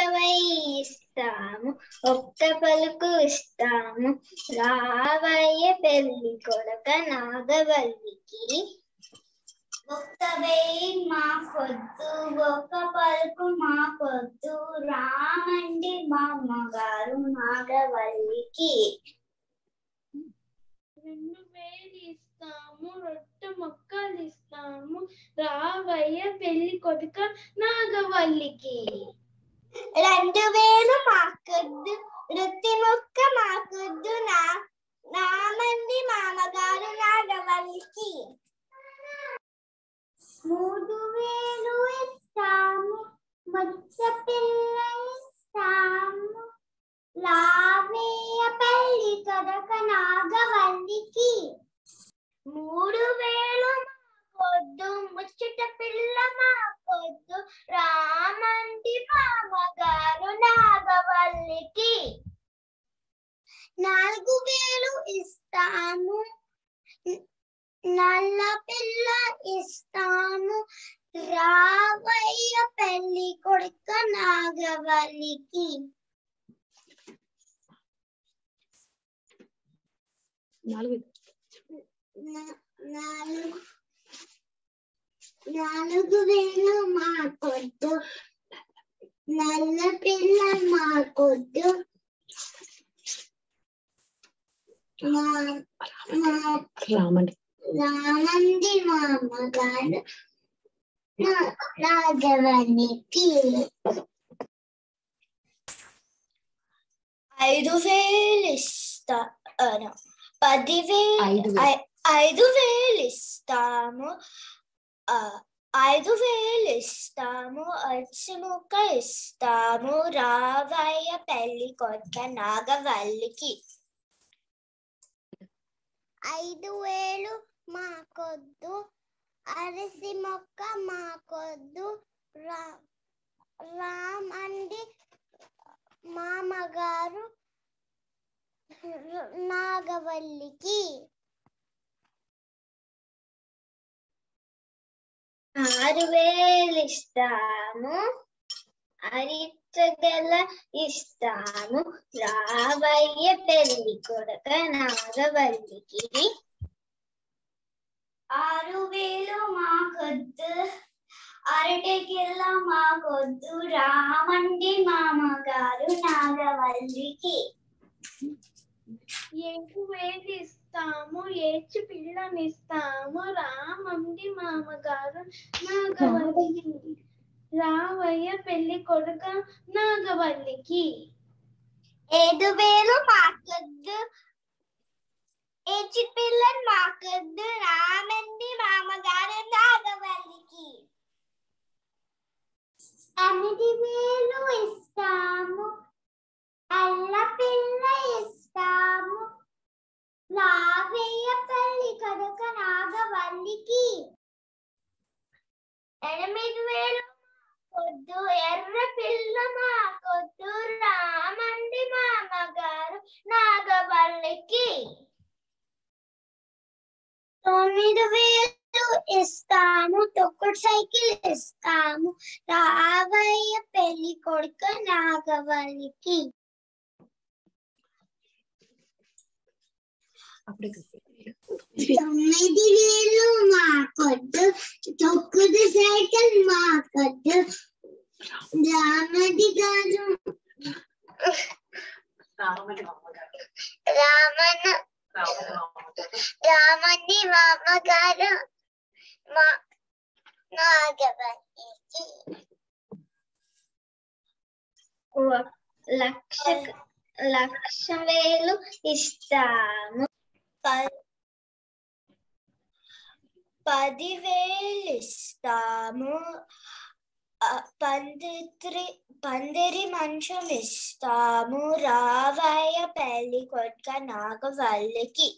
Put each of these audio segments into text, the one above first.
ఇరవై ఇస్తాము ఒక్క పలుకు ఇస్తాము రావయ్య పెళ్లి కొడక నాగవల్లికి ఒక్క వెయ్యి మాకొద్దు ఒక్క పలుకు మాకొద్దు రామండి మా అమ్మగారు నాగవల్లికి రెండు వేలు ఇస్తాము రొట్టె మొక్కలు ఇస్తాము రావయ్య పెళ్లి కొడుక నాగవల్లికి రెండు వేలు మాకొద్దు వృత్తి మొక్క మాకొద్దు నా నామంది మామగారు నాగవల్లికి మూడు వేలు ఇస్తాము మత్స్య పిల్ల ఇస్తాము లావేయ పెళ్లి కదక నాగవల్లికి మూడు వేలు మాకొద్దు ముచ్చట పిల్ల మాకొద్దు రామంది మామగారు నాగవల్లికి నాలుగు వేలు ఇస్తాము నల్ల పిల్ల ఇస్తాము రావయ్య పెళ్లి కొడుక నాగవల్లికి నాలుగు నా- నాలుగు నాలుగు వేలు మాకొద్దు నల్ల పిల్ల మాకొద్దు మా- మా- రామండి రామంది మా అమ్మగారు నా- నాగవల్లికి ఐదు వేలు ఇస్తా పదివేలు ఐదు వేలు. ఐ- ఐదు వేలు ఇస్తాము ఆ, ఐదు వేలు ఇస్తాము అచ్చి ముక్క ఇస్తాము రావయ్య పెళ్లి కొడుక నాగవల్లికి ఐదు వేలు మాకొద్దు అరిసి మొక్క మాకొద్దు రా రామండి మామగారు నాగవల్లికి ఆరు వేలు ఇస్తాము అరిచగల ఇస్తాము రావయ్య పెళ్లి కొడక నాగవల్లికి ఆరు వేలు మాకొద్దు అరటికిల్ల మాకొద్దు రామండి మామగారు నాగవల్లికి ఏడు వేలు ఇస్తాము ఏచి పిల్లనిస్తాము రామండి మామగారు నాగవల్లికి రావయ్య పెళ్లి కొడుక నాగవల్లికి ఏడు వేలు మాకొద్దు ఏచి పిల్లని మాకొద్దు రామండి మామగారు నాగవల్లికి ఎనిమిది వేలు ఇస్తాము అల్ల పిల్ల ఇస్తాము రావయ్య పెళ్లి కనుక నాగవల్లికి ఎనిమిది వేలు మాకొద్దు ఎర్ర పిల్ల మాకొద్దు రామండి మామగారు నాగవల్లికి తొమ్మిది వేలు ఇస్తాము తొక్కుడు సైకిల్ ఇస్తాము రావయ్య పెళ్లి కొడుకు నాగవల్లికి అప్పుడే తొమ్మిది వేలు మాకొద్దు తొక్కుడు సైకిల్ మాకొద్దు రామది గారు రామండి మామగారు రామన్న రామండి మామగారు రామని మామగారు మా నాగవల్లికి లక్ష లక్ష వేలు ఇస్తాము ప- పదివేలు ఇస్తాము ఆ, పందిరి పందిరి మంచం ఇస్తాము రావయ్య పెళ్లి కొట్క నాగవల్లికి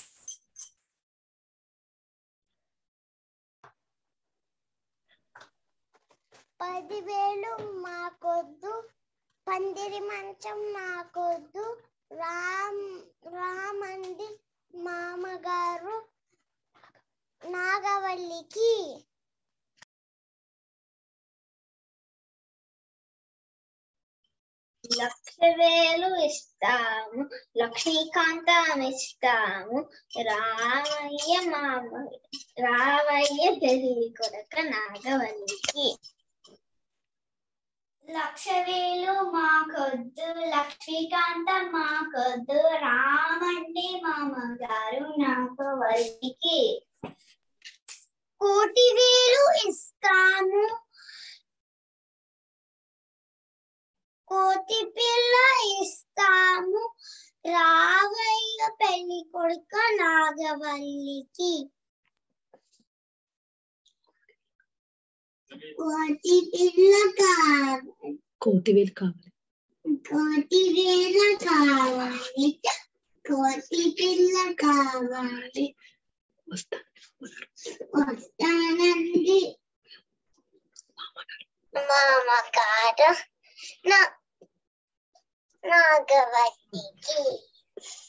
పదివేలు మాకొద్దు పందిరి మంచం మాకొద్దు రామ్ రామంది మామగారు నాగవల్లికి లక్ష వేలు ఇస్తాము లక్ష్మీకాంతం ఇస్తాము రామయ్య మామ రామయ్య పెళ్లి కొడక నాగవల్లికి లక్ష వేలు మాకొద్దు లక్ష్మీకాంతం మాకొద్దు రామండి మామగారు నాగవల్లికి కోటి వేలు ఇస్తాము కోతి పిల్ల ఇస్తాము రావయ్య పెళ్లి కొడుక నాగవల్లికి కోటి పిల్ల కావాలి కోటి వేలు కావాలి కోటి వేల కావాలి కోటి పిల్ల కావాలి వస్తా వస్తానండి మామగారు నా నాగవల్లికి